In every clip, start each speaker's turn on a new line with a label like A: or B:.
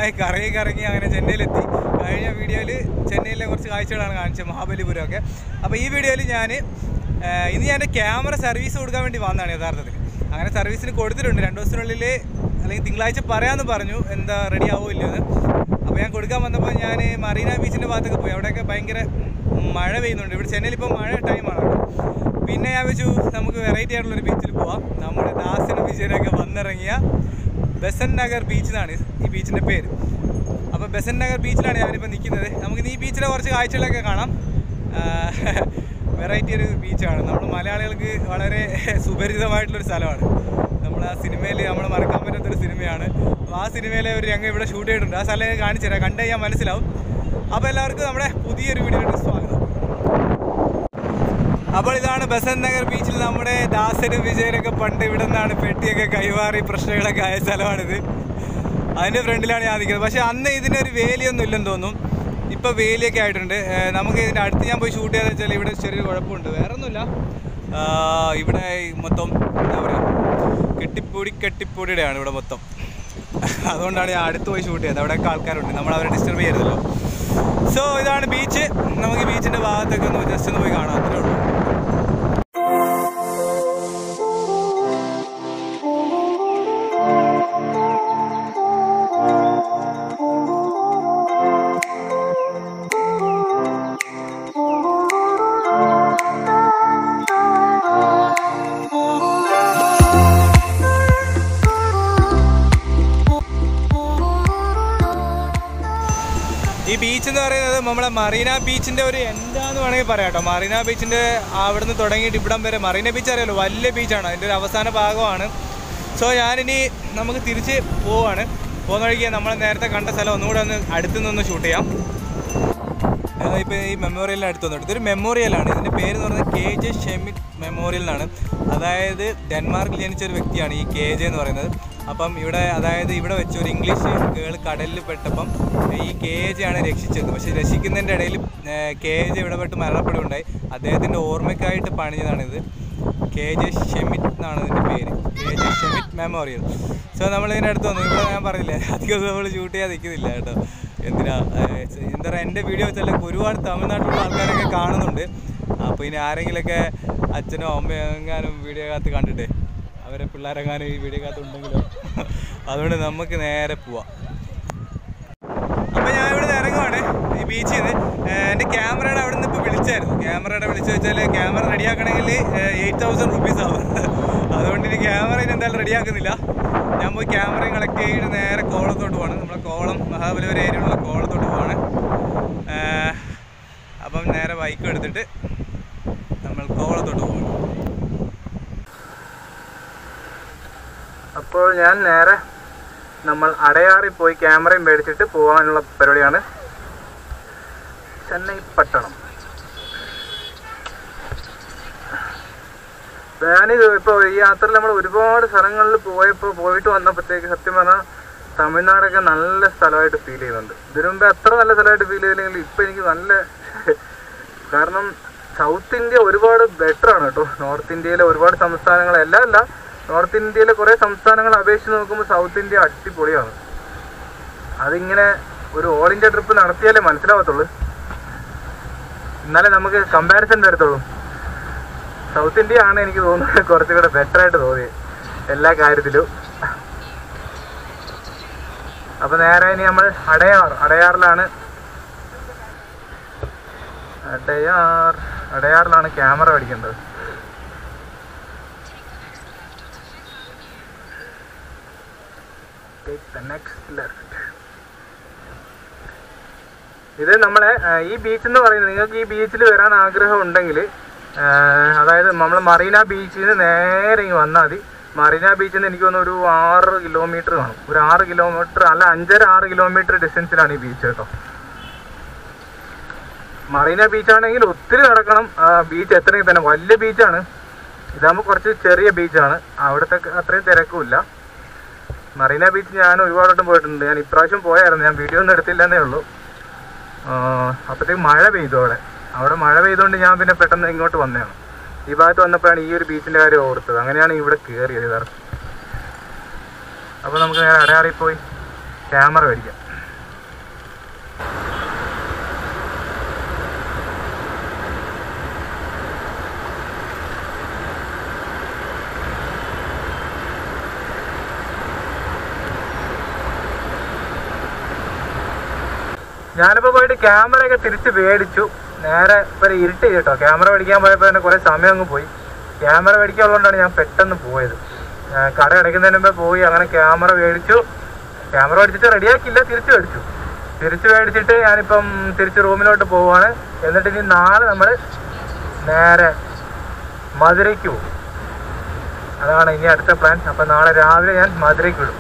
A: ചങ്ങായി കറങ്ങി കറങ്ങി അങ്ങനെ ചെന്നൈയിലെത്തി കഴിഞ്ഞ വീഡിയോയിൽ ചെന്നൈയിലെ കുറച്ച് കാഴ്ചകളാണ് കാണിച്ചത് മഹാബലിപുരം ഒക്കെ അപ്പോൾ ഈ വീഡിയോയിൽ ഞാൻ ഇന്ന് ഞാൻ എൻ്റെ ക്യാമറ സർവീസ് കൊടുക്കാൻ വേണ്ടി വന്നതാണ് യഥാർത്ഥത്തിൽ അങ്ങനെ സർവീസിന് കൊടുത്തിട്ടുണ്ട് രണ്ട് ദിവസത്തിനുള്ളിൽ അല്ലെങ്കിൽ തിങ്കളാഴ്ച പറയാമെന്ന് പറഞ്ഞു എന്താ റെഡി ആവോ ഇല്ലെന്ന് അപ്പോൾ ഞാൻ കൊടുക്കാൻ വന്നപ്പോൾ ഞാൻ മറീന ബീച്ചിൻ്റെ ഭാഗത്തൊക്കെ പോയി അവിടെയൊക്കെ ഭയങ്കര മഴ പെയ്യുന്നുണ്ട് ഇവിടെ ചെന്നൈയിൽ ഇപ്പോൾ മഴ ടൈമാണ് കേട്ടോ പിന്നെ ഞാൻ വെച്ചു നമുക്ക് വെറൈറ്റി ആയിട്ടുള്ളൊരു ബീച്ചിൽ പോവാം നമ്മുടെ ദാസിന് ബീച്ചിലൊക്കെ വന്നിറങ്ങിയ ബെസൻ നഗർ ബീച്ച് എന്നാണ് ഈ ബീച്ചിൻ്റെ പേര് അപ്പോൾ ബെസൻ നഗർ ബീച്ചിലാണ് ഞാനിപ്പോൾ നിൽക്കുന്നത് നമുക്ക് ഈ ബീച്ചിലെ കുറച്ച് കാഴ്ചകളൊക്കെ കാണാം വെറൈറ്റി ഒരു ബീച്ചാണ് നമ്മൾ മലയാളികൾക്ക് വളരെ സുപരിചിതമായിട്ടുള്ളൊരു സ്ഥലമാണ് നമ്മൾ ആ സിനിമയിൽ നമ്മൾ മറക്കാൻ പറ്റാത്തൊരു സിനിമയാണ് അപ്പോൾ ആ സിനിമയിലെ ഒരു രംഗം ഇവിടെ ഷൂട്ട് ചെയ്തിട്ടുണ്ട് ആ സ്ഥലം ഞാൻ കാണിച്ചു തരാം കണ്ടു കഴിഞ്ഞാൽ മനസ്സിലാവും അപ്പോൾ എല്ലാവർക്കും നമ്മുടെ പുതിയൊരു വീഡിയോയിലേക്ക് സ്വാഗതം അപ്പോൾ ഇതാണ് ബസന്ത് നഗർ ബീച്ചിൽ നമ്മുടെ ദാസനും വിജയനൊക്കെ പണ്ട് ഇവിടെ നിന്നാണ് പെട്ടിയൊക്കെ കൈമാറി പ്രശ്നങ്ങളൊക്കെ ആയ സ്ഥലമാണിത് അതിൻ്റെ ഫ്രണ്ടിലാണ് ഞാൻ നിൽക്കുന്നത് പക്ഷേ അന്ന് ഇതിനൊരു വേലിയൊന്നും ഇല്ലെന്ന് തോന്നും ഇപ്പോൾ വേലിയൊക്കെ ആയിട്ടുണ്ട് ഏഹ് നമുക്ക് ഇതിൻ്റെ അടുത്ത് ഞാൻ പോയി ഷൂട്ട് ചെയ്തെന്ന് വെച്ചാൽ ഇവിടെ ചെറിയൊരു കുഴപ്പമുണ്ട് വേറെ ഒന്നുമില്ല ആഹ് ഇവിടെ ഈ മൊത്തം എന്താ പറയുക കെട്ടിപ്പൊടി കെട്ടിപ്പൊടിയുടെയാണ് ഇവിടെ മൊത്തം അതുകൊണ്ടാണ് ഞാൻ അടുത്ത് പോയി ഷൂട്ട് ചെയ്തത് അവിടെയൊക്കെ ആൾക്കാരുണ്ട് നമ്മൾ അവരെ ഡിസ്റ്റർബ് ചെയ്യരുതല്ലോ സോ ഇതാണ് ബീച്ച് നമുക്ക് ഈ ബീച്ചിൻ്റെ ഭാഗത്തൊക്കെ ഒന്ന് ജസ്റ്റ് ഒന്ന് പോയി കാണാം അത്രേ ഉള്ളൂ ഈ ബീച്ച് എന്ന് പറയുന്നത് നമ്മളെ മറീന ബീച്ചിന്റെ ഒരു എന്താന്ന് വേണമെങ്കിൽ പറയാം കേട്ടോ മറീന ബീച്ചിന്റെ അവിടുന്ന് തുടങ്ങിയിട്ട് ഇവിടം വരെ മറീന ബീച്ച് അറിയാലോ വലിയ ബീച്ചാണ് അതിൻ്റെ ഒരു അവസാന ഭാഗമാണ് സോ ഞാനിനി നമുക്ക് തിരിച്ച് പോവാണ് പോകുന്ന വഴിക്ക് നമ്മൾ നേരത്തെ കണ്ട സ്ഥലം ഒന്നുകൂടെ ഒന്ന് അടുത്ത് നിന്ന് ഷൂട്ട് ചെയ്യാം ഇപ്പോൾ ഈ മെമ്മോറിയലിന് അടുത്ത് വന്നിട്ട് ഇതൊരു മെമ്മോറിയലാണ് ഇതിൻ്റെ പേര് എന്ന് പറയുന്നത് കെ ജെ ഷെമിറ്റ് മെമ്മോറിയൽ എന്നാണ് അതായത് ഡെൻമാർക്കിൽ ജനിച്ച ഒരു വ്യക്തിയാണ് ഈ കെ ജെ എന്ന് പറയുന്നത് അപ്പം ഇവിടെ അതായത് ഇവിടെ വെച്ച് ഒരു ഇംഗ്ലീഷ് ഗേൾ കടലിൽ പെട്ടപ്പം ഈ കെ ജെ ആണ് രക്ഷിച്ചത് പക്ഷേ രക്ഷിക്കുന്നതിൻ്റെ ഇടയിൽ കെ ജെ ഇവിടെ പെട്ട് മരണപ്പെടുകയുണ്ടായി അദ്ദേഹത്തിൻ്റെ ഓർമ്മയ്ക്കായിട്ട് പണിഞ്ഞതാണിത് കെ ജെ ഷെമിറ്റ് എന്നാണ് ഇതിൻ്റെ പേര് K J Schmidt memorial so നമ്മൾ ഇതിൻ്റെ അടുത്ത് വന്നു ഇവിടെ ഞാൻ പറഞ്ഞില്ലേ അധികം നമ്മൾ ഷൂട്ട് ചെയ്യാൻ നിൽക്കുന്നില്ല കേട്ടോ എന്തിനാ ഏഹ് എന്താ പറയുക എൻ്റെ വീഡിയോ വെച്ചാൽ ഒരുപാട് തമിഴ്നാട്ടിലുള്ള ആൾക്കാരൊക്കെ കാണുന്നുണ്ട് അപ്പോൾ ഇനി ആരെങ്കിലുമൊക്കെ അച്ഛനോ അമ്മയോ എങ്ങാനും വീഡിയോ കാത്ത് കണ്ടിട്ടേ അവരെ പിള്ളേരെങ്ങാനും ഈ വീഡിയോ കാത്ത് ഉണ്ടെങ്കിലോ അതുകൊണ്ട് നമുക്ക് നേരെ പോവാം അപ്പോൾ ഞാൻ ഇവിടെ നിന്ന് ഇറങ്ങുവാണ് ഈ ബീച്ചിൽ നിന്ന് എൻ്റെ ക്യാമറയുടെ അവിടെ നിന്ന് ഇപ്പോൾ വിളിച്ചായിരുന്നു ക്യാമറയുടെ വിളിച്ചു വെച്ചാൽ ക്യാമറ റെഡിയാക്കണമെങ്കിൽ എയ്റ്റ് തൗസൻഡ് റുപ്പീസ് ആവും അതുകൊണ്ട് ഇനി ക്യാമറ ഇനി എന്തായാലും റെഡിയാക്കുന്നില്ല ഞാൻ പോയി ക്യാമറയും കളക്ട് ചെയ്തിട്ട് നേരെ കോളത്തോട്ട് പോവാണ് നമ്മളെ കോളം മഹാബലിപുരം ഏരിയയിലുള്ള കോളത്തോട്ട് പോവാണ് ഏഹ് അപ്പം നേരെ ബൈക്ക് എടുത്തിട്ട് നമ്മൾ കോളത്തോട്ട് പോവാണ് അപ്പോൾ ഞാൻ നേരെ നമ്മൾ അടയാറിൽ പോയി ക്യാമറയും മേടിച്ചിട്ട് പോകാനുള്ള പരിപാടിയാണ് ചെന്നൈ പട്ടണം ഞാനിത് ഇപ്പോൾ ഈ യാത്രയിൽ നമ്മൾ ഒരുപാട് സ്ഥലങ്ങളിൽ പോയപ്പോൾ പോയിട്ട് വന്നപ്പോഴത്തേക്ക് സത്യം പറഞ്ഞാൽ തമിഴ്നാടൊക്കെ നല്ല സ്ഥലമായിട്ട് ഫീൽ ചെയ്യുന്നുണ്ട് ഇതിനു മുമ്പേ അത്ര നല്ല സ്ഥലമായിട്ട് ഫീൽ ചെയ്തില്ലെങ്കിൽ ഇപ്പം എനിക്ക് നല്ല കാരണം സൗത്ത് ഇന്ത്യ ഒരുപാട് ബെറ്റർ ആണ് കേട്ടോ നോർത്ത് ഇന്ത്യയിലെ ഒരുപാട് സംസ്ഥാനങ്ങൾ എല്ലാം അല്ല നോർത്ത് ഇന്ത്യയിലെ കുറേ സംസ്ഥാനങ്ങൾ അപേക്ഷിച്ച് നോക്കുമ്പോൾ സൗത്ത് ഇന്ത്യ അടിപൊളിയാണ് അതിങ്ങനെ ഒരു ഓൾ ഇന്ത്യ ട്രിപ്പ് നടത്തിയാലേ മനസ്സിലാവത്തുള്ളൂ എന്നാലേ നമുക്ക് കമ്പാരിസൺ വരത്തുള്ളൂ സൗത്ത് ഇന്ത്യ ആണ് എനിക്ക് തോന്നുന്നത് കുറച്ചുകൂടെ ബെറ്റർ ആയിട്ട് തോന്നിയത് എല്ലാ കാര്യത്തിലും അപ്പൊ നേരെ ഇനി നമ്മൾ അടയാർ അടയാറിലാണ് അടയാർ അടയാറിലാണ് ക്യാമറ മേടിക്കേണ്ടത് Take the next left. ഇത് നമ്മളെ ആ, ഈ ബീച്ച് എന്ന് പറയുന്നത് നിങ്ങൾക്ക് ഈ ബീച്ചിൽ വരാൻ ആഗ്രഹം ഉണ്ടെങ്കിൽ അതായത് നമ്മൾ മറീന ബീച്ചിൽ നിന്ന് നേരെ ഇങ്ങ് വന്നാൽ മതി മറീന ബീച്ചിൽ നിന്ന് എനിക്ക് തോന്നുന്നു ഒരു ആറ് കിലോമീറ്റർ കാണും ഒരു ആറ് കിലോമീറ്റർ അല്ല അഞ്ചര ആറ് കിലോമീറ്റർ ഡിസ്റ്റൻസിലാണ് ഈ ബീച്ച് കേട്ടോ മറീന ബീച്ചാണെങ്കിൽ ഒത്തിരി നടക്കണം ബീച്ച് എത്രയും തന്നെ വലിയ ബീച്ചാണ് ഇതാകുമ്പോൾ കുറച്ച് ചെറിയ ബീച്ചാണ് അവിടുത്തെ അത്രയും തിരക്കുമില്ല മറീന ബീച്ച് ഞാൻ ഒരുപാട് വട്ടം പോയിട്ടുണ്ട് ഞാൻ ഇപ്രാവശ്യം പോയായിരുന്നു ഞാൻ വീഡിയോ ഒന്നും എടുത്തില്ലെന്നേ ഉള്ളൂ അപ്പോഴത്തേക്ക് മഴ പെയ്തു അവിടെ അവിടെ മഴ പെയ്തുകൊണ്ട് ഞാൻ പിന്നെ പെട്ടെന്ന് ഇങ്ങോട്ട് വന്നതാണ് ഈ ഭാഗത്ത് വന്നപ്പോഴാണ് ഈ ഒരു ബീച്ചിന്റെ കാര്യം ഓർത്തത് അങ്ങനെയാണ് ഇവിടെ കയറിയത് യഥാർത്ഥം അപ്പോൾ നമുക്ക് നേരെ അടയാറിൽ പോയി ക്യാമറ മേടിക്കാം ഞാനിപ്പോൾ പോയിട്ട് ക്യാമറ ഒക്കെ തിരിച്ച് മേടിച്ചു നേരെ ഒരു ഇരുട്ട് കേട്ടോ ക്യാമറ മേടിക്കാൻ പോയപ്പോൾ തന്നെ കുറേ സമയം അങ്ങ് പോയി ക്യാമറ മേടിക്കാനുള്ളതുകൊണ്ടാണ് ഞാൻ പെട്ടെന്ന് പോയത് ആ, കട അടയ്ക്കുന്നതിന് മുമ്പേ പോയി അങ്ങനെ ക്യാമറ മേടിച്ചു ക്യാമറ മേടിച്ചിട്ട് റെഡിയാക്കിയില്ല തിരിച്ചു മേടിച്ചു തിരിച്ചു മേടിച്ചിട്ട് ഞാനിപ്പം തിരിച്ച് റൂമിലോട്ട് പോവാണ് എന്നിട്ട് ഇനി നാളെ നമ്മൾ നേരെ മധുരയ്ക്ക് പോകും അതാണ് ഇനി അടുത്ത പ്ലാൻ അപ്പം നാളെ രാവിലെ ഞാൻ മധുരയ്ക്ക് വിടും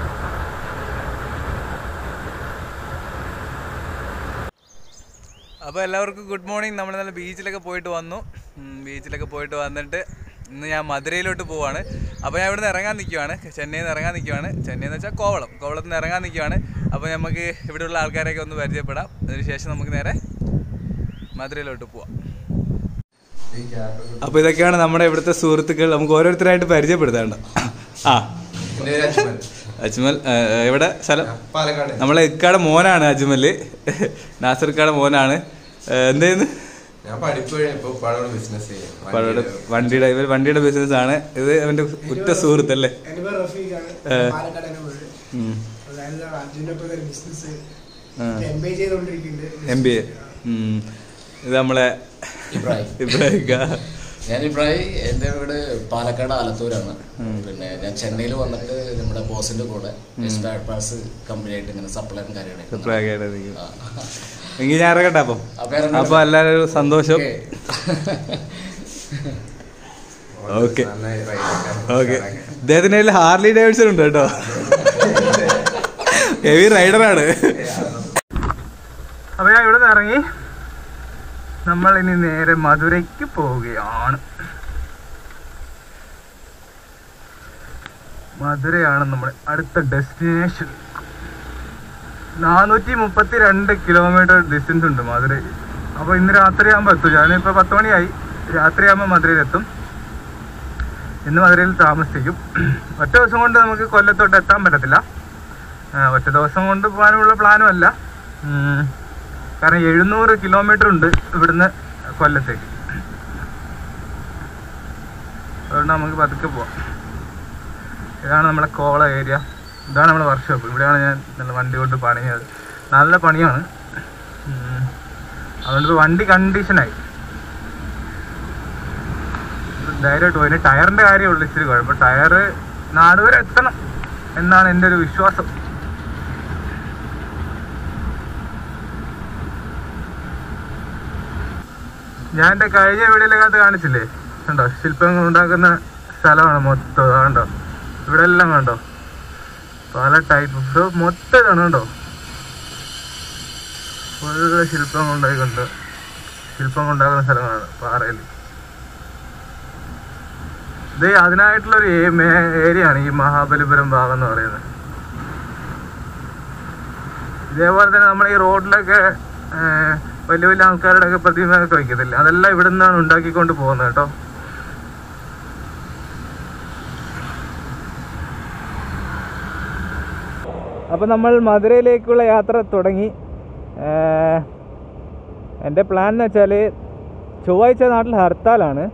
A: അപ്പോൾ എല്ലാവർക്കും ഗുഡ് മോർണിംഗ് നമ്മൾ നല്ല ബീച്ചിലൊക്കെ പോയിട്ട് വന്നു ഉം, ബീച്ചിലൊക്കെ പോയിട്ട് വന്നിട്ട് ഇന്ന് ഞാൻ മധുരയിലോട്ട് പോവാണ് അപ്പോൾ ഞാൻ ഇവിടുന്ന് ഇറങ്ങാൻ നിൽക്കുവാണ് ചെന്നൈയിൽ നിന്ന് ഇറങ്ങാൻ നിൽക്കുവാണ് ചെന്നൈ എന്ന് വെച്ചാൽ കോവളം കോവളത്ത് നിന്ന് ഇറങ്ങാൻ നിൽക്കുവാണ് അപ്പോൾ നമുക്ക് ഇവിടെയുള്ള ആൾക്കാരെയൊക്കെ ഒന്ന് പരിചയപ്പെടാം അതിനുശേഷം നമുക്ക് നേരെ മധുരയിലോട്ട് പോവാം അപ്പോൾ ഇതൊക്കെയാണ് നമ്മുടെ ഇവിടുത്തെ സുഹൃത്തുക്കൾ നമുക്ക് ഓരോരുത്തരായിട്ട് പരിചയപ്പെടുത്താണ്ട് ആ അജ്മൽ ആ, എവിടെ സ്ഥലം
B: പാലക്കാട്
A: നമ്മളെ ഇക്കാടെ മോനാണ് അജ്മൽ നാസർ ഇക്കാടെ മോനാണ് ആ, എന്ത് ചെയ്യുന്നു
B: ഞാൻ പഠിപ്പ് കഴിഞ്ഞ ഇപ്പൊ പഴയ ബിസിനസ് ചെയ്യും
A: പഴയുടെ വണ്ടിയുടെ ഇവർ വണ്ടിയുടെ ബിസിനസ് ആണ് ഇത് അവന്റെ ഉറ്റ സുഹൃത്തല്ലേ
C: എൻ്റെ പേര് റഫീഖാണ്
A: ഏ.
C: പാലക്കാടാണ് വീട്
A: ഉം.
C: അതായത് അർജുൻ്റെ ഒപ്പം ഒരു ബിസിനസ്
A: ആ.
C: എം ബി എ ചെയ്തുകൊണ്ടിരിക്കുന്നുണ്ട്
A: എം ബി എ ഇത് നമ്മളെ
D: ഇബ്രാഹിം
A: ഇബ്രാഹിം ഇക്ക.
D: ഞാൻ ഇബ്രാഹിം എൻ്റെ വീട് പാലക്കാട് ആലത്തൂരാണ് പിന്നെ ഞാൻ ചെന്നൈയിൽ വന്നിട്ട് നമ്മുടെ ബോസിന്റെ കൂടെ സ്പെയർ പാർട്സ് കമ്പനി ആയിട്ട് ഇങ്ങനെ സപ്ലൈയും കാര്യങ്ങളൊക്കെ
A: ഇബ്രാഹിം ആയിട്ട് നിൽക്കുന്നു. എങ്കിൽ ഞാൻ ഇറങ്ങട്ടെ അപ്പം
D: അപ്പൊ ഇറങ്ങട്ടെ.
A: അപ്പൊ എല്ലാവരും സന്തോഷം ഓക്കെ ഓക്കെ ഇദ്ദേഹത്തിന്റെ കയ്യിൽ ഹാർലി ഡേവിഡ്സൺ ഉണ്ട് കേട്ടോ ഹെവി റൈഡറാണ് അപ്പൊ ഞാൻ ഇവിടെ നിന്ന് ഇറങ്ങി നമ്മൾ ഇനി നേരെ മധുരയ്ക്ക് പോവുകയാണ് മധുരയാണ് നമ്മുടെ അടുത്ത ഡെസ്റ്റിനേഷൻ നാനൂറ്റി മുപ്പത്തി രണ്ട് കിലോമീറ്റർ ഡിസ്റ്റൻസ് ഉണ്ട് മധുര അപ്പോൾ ഇന്ന് രാത്രിയാകുമ്പോൾ എത്തും ഞാനിപ്പോൾ പത്ത് മണിയായി രാത്രിയാകുമ്പോൾ മധുരയിലെത്തും ഇന്ന് മധുരയിൽ താമസിക്കും ഒറ്റ ദിവസം കൊണ്ട് നമുക്ക് കൊല്ലത്തോട്ട് എത്താൻ പറ്റത്തില്ല ആ, ഒറ്റ ദിവസം കൊണ്ട് പോകാനുള്ള പ്ലാനും അല്ല ഉം. കാരണം എഴുന്നൂറ് കിലോമീറ്റർ ഉണ്ട് ഇവിടുന്ന് കൊല്ലത്തേക്ക് അതുകൊണ്ട് നമുക്ക് പതുക്കെ പോവാം ഇതാണ് നമ്മളെ കോള ഏരിയ ഇതാണ് നമ്മുടെ വർക്ക്ഷോപ്പ് ഇവിടെയാണ് ഞാൻ നല്ല വണ്ടി കൊണ്ട് പണിഞ്ഞത് നല്ല പണിയാണ് ഉം. അതുകൊണ്ട് ഇപ്പോൾ വണ്ടി കണ്ടീഷനായി ധൈര്യമായിട്ട് പോയി ടയറിൻ്റെ കാര്യമുള്ളൂ ഇച്ചിരി കുഴപ്പം ടയർ നാട് വരെ എത്തണം എന്നാണ് എൻ്റെ ഒരു വിശ്വാസം ഞാൻ എൻ്റെ കഴിഞ്ഞ വീഡിയോയിലകത്ത് കാണിച്ചില്ലേ കണ്ടോ ശില്പങ്ങൾ ഉണ്ടാക്കുന്ന സ്ഥലമാണ് മൊത്തം ദാ കണ്ടോ ഇവിടെ എല്ലാം കണ്ടോ പല ടൈപ്പ് ഇത് മൊത്തം ഇതാണ് കണ്ടോ ഫുള്ള് ശില്പം ഉണ്ടായിക്കൊണ്ട് ശില്പം ഉണ്ടാക്കുന്ന സ്ഥലങ്ങളാണ് പാറയിൽ ഇത് അതിനായിട്ടുള്ള ഒരു ഏരിയ ആണ് ഈ മഹാബലിപുരം ഭാഗം എന്ന് പറയുന്നത് ഇതേപോലെ തന്നെ നമ്മൾ ഈ റോഡിലൊക്കെ ഏഹ്, വലിയ വലിയ ആൾക്കാരുടെ ഒക്കെ പ്രതിമയൊക്കെ വയ്ക്കത്തില്ല അതെല്ലാം ഇവിടെ നിന്നാണ് ഉണ്ടാക്കിക്കൊണ്ട് പോകുന്നത് കേട്ടോ അപ്പോൾ നമ്മൾ മധുരയിലേക്കുള്ള യാത്ര തുടങ്ങി ഏഹ്, എൻ്റെ പ്ലാൻ എന്ന് വെച്ചാൽ ചൊവ്വാഴ്ച നാട്ടിൽ ഹർത്താലാണ്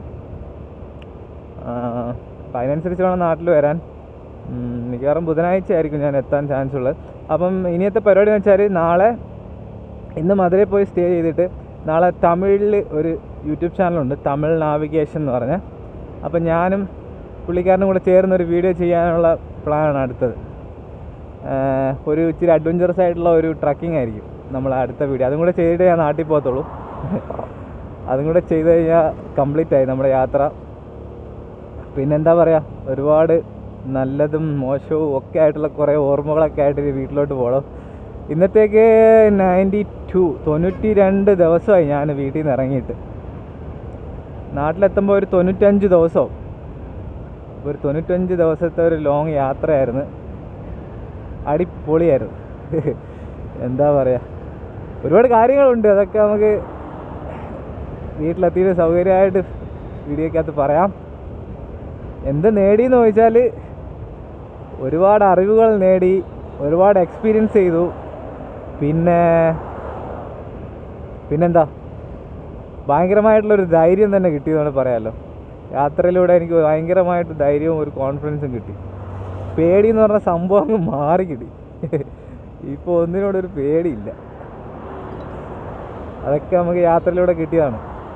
A: ആഹ്, അപ്പം അതിനനുസരിച്ച് വേണം നാട്ടിൽ വരാൻ ഉം, മിക്കവാറും ബുധനാഴ്ച ആയിരിക്കും ഞാൻ എത്താൻ ചാൻസ് ഉള്ളത് അപ്പം ഇനിയത്തെ പരിപാടി എന്ന് വെച്ചാൽ നാളെ ഇന്ന് മധുരയിൽ പോയി സ്റ്റേ ചെയ്തിട്ട് നാളെ തമിഴിൽ ഒരു യൂട്യൂബ് ചാനലുണ്ട് തമിഴ് നാവിഗേഷൻ എന്ന് പറഞ്ഞ അപ്പം ഞാനും പുള്ളിക്കാരനും കൂടെ ചേർന്ന് ഒരു വീഡിയോ ചെയ്യാനുള്ള പ്ലാനാണ് അടുത്തത് ആഹ് ഒരു ഇച്ചിരി അഡ്വഞ്ചറസ് ആയിട്ടുള്ള ഒരു ട്രക്കിംഗ് ആയിരിക്കും നമ്മൾ അടുത്ത വീഡിയോ അതും കൂടെ ചെയ്തിട്ട് ഞാൻ നാട്ടിൽ പോകത്തുള്ളൂ അതും കൂടെ ചെയ്ത് കഴിഞ്ഞാൽ കംപ്ലീറ്റ് ആയി നമ്മുടെ യാത്ര പിന്നെന്താ പറയുക ഒരുപാട് നല്ലതും മോശവും ഒക്കെ ആയിട്ടുള്ള കുറേ ഓർമ്മകളൊക്കെ ആയിട്ട് ഇനി വീട്ടിലോട്ട് പോകണം ഇന്നത്തേക്ക് നയൻറ്റി ടു തൊണ്ണൂറ്റി രണ്ട് ദിവസമായി ഞാൻ വീട്ടിൽ നിന്ന് ഇറങ്ങിയിട്ട് നാട്ടിലെത്തുമ്പോൾ ഒരു തൊണ്ണൂറ്റഞ്ച് ദിവസവും ഒരു തൊണ്ണൂറ്റഞ്ച് ദിവസത്തെ ഒരു ലോങ് യാത്രയായിരുന്നു അടിപൊളിയായിരുന്നു എന്താ പറയുക ഒരുപാട് കാര്യങ്ങളുണ്ട് അതൊക്കെ നമുക്ക് വീട്ടിലെത്തിയിട്ട് സൗകര്യമായിട്ട് വീഡിയോക്കകത്ത് പറയാം എന്ത് നേടിയെന്ന് ചോദിച്ചാൽ ഒരുപാട് അറിവുകൾ നേടി ഒരുപാട് എക്സ്പീരിയൻസ് ചെയ്തു പിന്നെ പിന്നെന്താ ഭയങ്കരമായിട്ടുള്ളൊരു ധൈര്യം തന്നെ കിട്ടിയെന്നാണ് പറയാമല്ലോ യാത്രയിലൂടെ എനിക്ക് ഭയങ്കരമായിട്ട് ധൈര്യവും ഒരു കോൺഫിഡൻസും കിട്ടി പേടി എന്ന് പറഞ്ഞ സംഭവം അങ്ങ് മാറി കിട്ടി ഇപ്പോൾ ഒന്നിനോടൊരു പേടിയില്ല അതൊക്കെ നമുക്ക് യാത്രയിലൂടെ കിട്ടിയതാണ്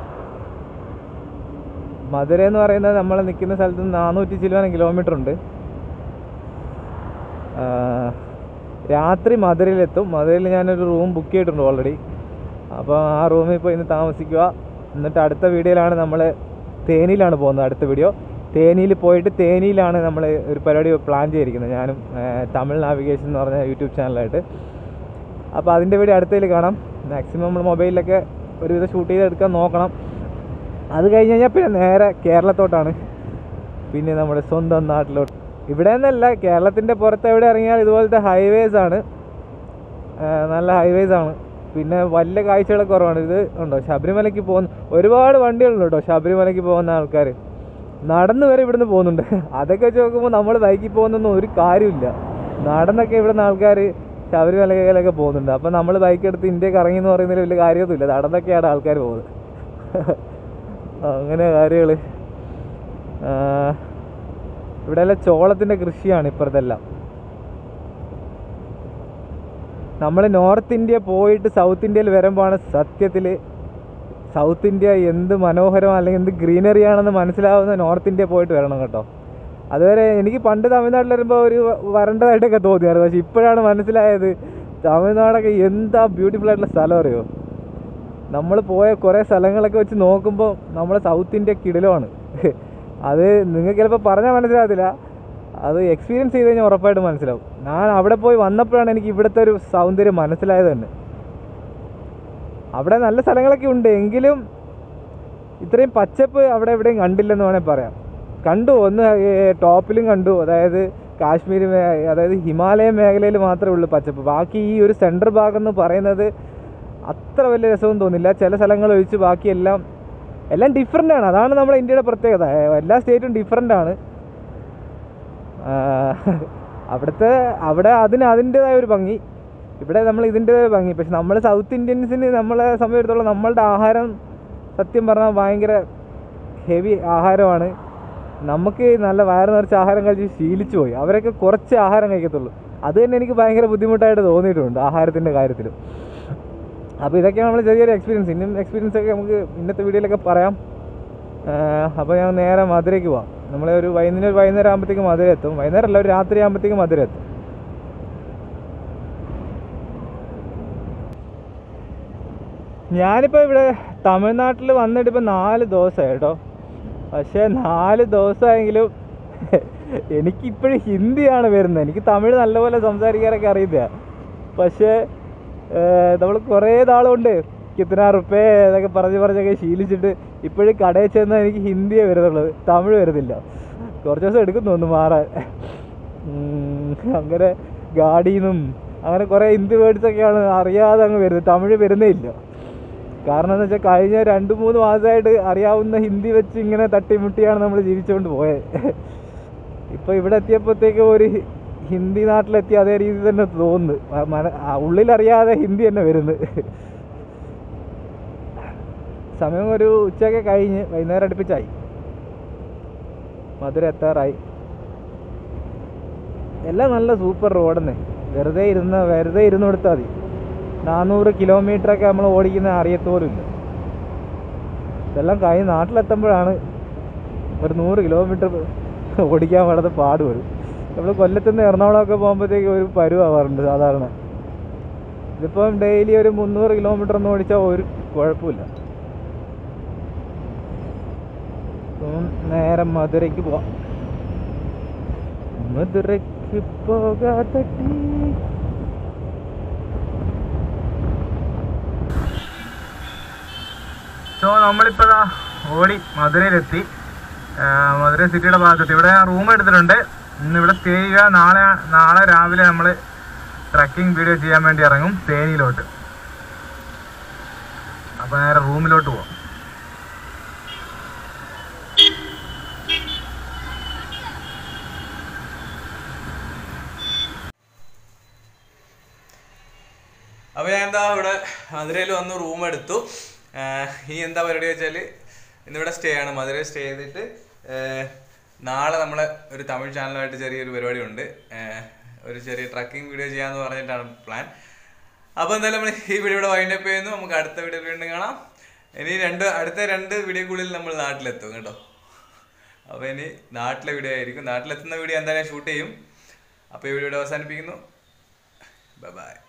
A: മധുര എന്ന് പറയുന്നത് നമ്മൾ നിൽക്കുന്ന സ്ഥലത്ത് നിന്ന് നാനൂറ്റി ചില്ലുവാനും കിലോമീറ്റർ ഉണ്ട് ആ, രാത്രി മധുരയിലെത്തും മധുരയിൽ ഞാനൊരു റൂം ബുക്ക് ചെയ്തിട്ടുണ്ട് ഓൾറെഡി അപ്പോൾ ആ റൂമിൽ പോയി ഇന്ന് താമസിക്കുക എന്നിട്ട് അടുത്ത വീഡിയോയിലാണ് നമ്മൾ തേനിയിലാണ് പോകുന്നത് അടുത്ത വീഡിയോ തേനിയിൽ പോയിട്ട് തേനിയിലാണ് നമ്മൾ ഒരു പരിപാടി പ്ലാൻ ചെയ്തിരിക്കുന്നത് ഞാനും ആ, തമിഴ് നാവിഗേഷൻ എന്ന് പറഞ്ഞ യൂട്യൂബ് ചാനലായിട്ട് അപ്പോൾ അതിൻ്റെ വീഡിയോ അടുത്തതിൽ കാണാം മാക്സിമം നമ്മൾ മൊബൈലിലൊക്കെ ഒരുവിധം ഷൂട്ട് ചെയ്തെടുക്കാൻ നോക്കണം അത് കഴിഞ്ഞ് കഴിഞ്ഞാൽ പിന്നെ നേരെ കേരളത്തോട്ടാണ് പിന്നെ നമ്മുടെ സ്വന്തം നാട്ടിലോട്ട് ഇവിടെ നിന്നല്ല കേരളത്തിൻ്റെ പുറത്ത് എവിടെ ഇറങ്ങിയാൽ ഇതുപോലത്തെ ഹൈവേസ് ആണ് ആ, നല്ല ഹൈവേസ് ആണ് പിന്നെ വലിയ കാഴ്ചകളൊക്കെ കുറവാണ് ഇത് ഉണ്ടോ ശബരിമലയ്ക്ക് പോകുന്ന ഒരുപാട് വണ്ടികളുണ്ട് കേട്ടോ ശബരിമലയ്ക്ക് പോകുന്ന ആൾക്കാർ നടന്ന് വരെ ഇവിടുന്ന് പോകുന്നുണ്ട് അതൊക്കെ വെച്ച് നോക്കുമ്പോൾ നമ്മൾ ബൈക്കിൽ പോകുന്നൊന്നും ഒരു കാര്യമില്ല നടന്നൊക്കെ ഇവിടുന്ന് ആൾക്കാർ ശബരിമലയിലൊക്കെ പോകുന്നുണ്ട് അപ്പം നമ്മൾ ബൈക്ക് എടുത്ത് ഇന്ത്യക്ക് ഇറങ്ങി എന്ന് പറയുന്നതിൽ വലിയ കാര്യമൊന്നുമില്ല നടന്നൊക്കെയാണ് ആൾക്കാർ പോകുന്നത് അങ്ങനെ കാര്യങ്ങൾ ഇവിടെ എല്ലാം ചോളത്തിൻ്റെ കൃഷിയാണ് ഇപ്പുറത്തെല്ലാം നമ്മൾ നോർത്ത് ഇന്ത്യ പോയിട്ട് സൗത്ത് ഇന്ത്യയിൽ വരുമ്പോഴാണ് സത്യത്തിൽ സൗത്ത് ഇന്ത്യ എന്ത് മനോഹരം അല്ലെങ്കിൽ എന്ത് ഗ്രീനറി ആണെന്ന് മനസ്സിലാവുന്ന നോർത്ത് ഇന്ത്യ പോയിട്ട് വരണം കേട്ടോ അതുവരെ എനിക്ക് പണ്ട് തമിഴ്നാട്ടിൽ വരുമ്പോൾ ഒരു വരണ്ടതായിട്ടൊക്കെ തോന്നിയായിരുന്നു പക്ഷെ ഇപ്പോഴാണ് മനസ്സിലായത് തമിഴ്നാടൊക്കെ എന്താ ബ്യൂട്ടിഫുൾ ആയിട്ടുള്ള സ്ഥലം അറിയോ നമ്മൾ പോയ കുറേ സ്ഥലങ്ങളൊക്കെ വെച്ച് നോക്കുമ്പോൾ നമ്മളെ സൗത്ത് ഇന്ത്യ കിടിലമാണ് അത് നിങ്ങൾക്ക് ചിലപ്പോൾ പറഞ്ഞാൽ മനസ്സിലാകത്തില്ല അത് എക്സ്പീരിയൻസ് ചെയ്ത് കഴിഞ്ഞാൽ ഉറപ്പായിട്ട് മനസ്സിലാവും ഞാൻ അവിടെ പോയി വന്നപ്പോഴാണ് എനിക്ക് ഇവിടുത്തെ ഒരു സൗന്ദര്യം മനസ്സിലായത് തന്നെ അവിടെ നല്ല സ്ഥലങ്ങളൊക്കെ ഉണ്ട് എങ്കിലും ഇത്രയും പച്ചപ്പ് അവിടെ എവിടെയും കണ്ടില്ലെന്ന് വേണേൽ പറയാം കണ്ടു ഒന്ന് ഏ, ടോപ്പിലും കണ്ടു അതായത് കാശ്മീർ മേ- അതായത് ഹിമാലയൻ മേഖലയിൽ മാത്രമേ ഉള്ളൂ പച്ചപ്പ് ബാക്കി ഈ ഒരു സെൻട്രൽ ഭാഗം എന്ന് പറയുന്നത് അത്ര വലിയ രസമൊന്നും തോന്നില്ല ചില സ്ഥലങ്ങൾ ഒഴിച്ച് ബാക്കിയെല്ലാം എല്ലാം ഡിഫറെൻ്റ് ആണ് അതാണ് നമ്മുടെ ഇന്ത്യയുടെ പ്രത്യേകത ഏ, എല്ലാ സ്റ്റേറ്റും ഡിഫറെൻ്റ് ആണ് ആ, അവിടുത്തെ അവിടെ അതിന് അതിൻ്റെതായ ഒരു ഭംഗി ഇവിടെ നമ്മൾ ഇതിൻ്റെതായ ഭംഗി പക്ഷെ നമ്മൾ സൗത്ത് ഇന്ത്യൻസിന് നമ്മളെ സംബന്ധിച്ചിടത്തോളം നമ്മളുടെ ആഹാരം സത്യം പറഞ്ഞാൽ ഭയങ്കര ഹെവി ആഹാരമാണ് നമുക്ക് നല്ല വയറ് നിറച്ച് ആഹാരം കഴിച്ച് ശീലിച്ചു പോയി അവരൊക്കെ കുറച്ച് ആഹാരം കഴിക്കത്തുള്ളൂ അത് തന്നെ എനിക്ക് ഭയങ്കര ബുദ്ധിമുട്ടായിട്ട് തോന്നിയിട്ടുണ്ട് ആഹാരത്തിൻ്റെ കാര്യത്തിലും അപ്പോൾ ഇതൊക്കെയാണ് നമ്മൾ ചെറിയൊരു എക്സ്പീരിയൻസ് ഇനിയും എക്സ്പീരിയൻസ് ഒക്കെ നമുക്ക് ഇന്നത്തെ വീഡിയോയിലൊക്കെ പറയാം അപ്പോൾ ഞാൻ നേരെ മധുരയ്ക്ക് പോവാം നമ്മൾ ഒരു വൈകുന്നേരം ഒരു വൈകുന്നേരം ആകുമ്പോഴത്തേക്ക് മധുര എത്തും വൈകുന്നേരം അല്ല ഒരു രാത്രി ആകുമ്പോഴത്തേക്ക് മധുര എത്തും ഞാനിപ്പോൾ ഇവിടെ തമിഴ്നാട്ടിൽ വന്നിട്ട് ഇപ്പോൾ നാല് ദിവസമായി കേട്ടോ പക്ഷേ നാല് ദിവസമായെങ്കിലും എനിക്കിപ്പോഴും ഹിന്ദിയാണ് വരുന്നത് എനിക്ക് തമിഴ് നല്ലപോലെ സംസാരിക്കാനൊക്കെ അറിയില്ല പക്ഷേ നമ്മൾ കുറേ നാളുകൊണ്ട് കിത്തന റുപ്പേ എന്നൊക്കെ പറഞ്ഞ് പറഞ്ഞൊക്കെ ശീലിച്ചിട്ട് ഇപ്പോഴും കടയിൽ ചെന്നാൽ എനിക്ക് ഹിന്ദിയേ വരുന്നുള്ളൂ തമിഴ് വരുന്നില്ല കുറച്ച് ദിവസം എടുക്കും തോന്നുന്നു മാറാൻ ഉം, അങ്ങനെ ഗാഡിന്നും അങ്ങനെ കുറേ ഹിന്ദി വേർഡ്സൊക്കെയാണ് അറിയാതെ അങ്ങ് വരുന്നത് തമിഴ് വരുന്നേ ഇല്ല കാരണം എന്ന് വെച്ചാൽ കഴിഞ്ഞ രണ്ട് മൂന്ന് മാസമായിട്ട് അറിയാവുന്ന ഹിന്ദി വെച്ച് ഇങ്ങനെ തട്ടിമുട്ടിയാണ് നമ്മൾ ജീവിച്ചുകൊണ്ട് പോയത് ഇപ്പോൾ ഇവിടെ എത്തിയപ്പോഴത്തേക്ക് ഒരു ഹി- ഹിന്ദി നാട്ടിലെത്തി അതേ രീതി തന്നെ തോന്നുന്നു മ- മന- ആ ഉള്ളിലറിയാതെ ഹിന്ദി തന്നെ വരുന്നത് സമയം ഒരു ഉച്ചയൊക്കെ കഴിഞ്ഞ് വൈകുന്നേരം അടുപ്പിച്ചായി മധുര എത്താറായി എല്ലാം നല്ല സൂപ്പർ റോഡെന്നെ വെറുതെ ഇരുന്ന് വെറുതെ ഇരുന്ന് കൊടുത്താൽ മതി നാനൂറ് കിലോമീറ്ററൊക്കെ നമ്മൾ ഓടിക്കുന്ന അറിയത്തോലും ഇല്ല ഇതെല്ലാം കഴിഞ്ഞ് നാട്ടിലെത്തുമ്പോഴാണ് ഒരു നൂറ് കിലോമീറ്റർ ഓടിക്കാൻ വളരെ പാട് വരും നമ്മൾ കൊല്ലത്തുനിന്ന് എറണാകുളമൊക്കെ പോകുമ്പോഴത്തേക്ക് ഒരു പരുവാവാറുണ്ട് സാധാരണ ഇതിപ്പം ഡെയിലി ഒരു മുന്നൂറ് കിലോമീറ്റർ ഒന്നും ഓടിച്ചാൽ ഒരു കുഴപ്പമില്ല അപ്പം നേരെ മധുരയ്ക്ക് പോവാം മധുരയ്ക്ക് പോകാതെ സോ നമ്മളിപ്പോൾ ഓടി മധുരയിലെത്തി ആ, മധുര സിറ്റിയുടെ ഭാഗത്തെത്തി ഇവിടെ റൂം എടുത്തിട്ടുണ്ട് ഇന്ന് ഇവിടെ സ്റ്റേ ചെയ്യുക നാളെ നാളെ രാവിലെ നമ്മൾ ട്രക്കിംഗ് വീഡിയോ ചെയ്യാൻ വേണ്ടി ഇറങ്ങും തേനിയിലോട്ട് അപ്പോൾ നേരെ റൂമിലോട്ട് പോവാം അപ്പോൾ ഞാൻ എന്താ ഇവിടെ മധുരയിൽ വന്ന് റൂം എടുത്തു ആഹ് ഇനി എന്താ പരിപാടി വെച്ചാൽ ഇന്നിവിടെ സ്റ്റേ ആണ് മധുരയിൽ സ്റ്റേ ചെയ്തിട്ട് ആഹ് നാളെ നമ്മളെ ഒരു തമിഴ് ചാനലായിട്ട് ചെറിയൊരു പരിപാടി ഉണ്ട് ആഹ് ഒരു ചെറിയ ട്രക്കിംഗ് വീഡിയോ ചെയ്യാന്ന് പറഞ്ഞിട്ടാണ് പ്ലാൻ അപ്പോൾ എന്തായാലും നമ്മൾ ഈ വീഡിയോ ഇവിടെ വൈൻഡപ്പ് ചെയ്യുന്നു നമുക്ക് അടുത്ത വീഡിയോ വീണ്ടും കാണാം ഇനി രണ്ട് അടുത്ത രണ്ട് വീഡിയോക്കുള്ളിൽ നമ്മൾ നാട്ടിലെത്തും കേട്ടോ അപ്പോൾ ഇനി നാട്ടിലെ വീഡിയോ ആയിരിക്കും നാട്ടിലെത്തുന്ന വീഡിയോ എന്തായാലും ഷൂട്ട് ചെയ്യും അപ്പോൾ ഈ വീഡിയോ ഇവിടെ അവസാനിപ്പിക്കുന്നു ബൈ ബൈ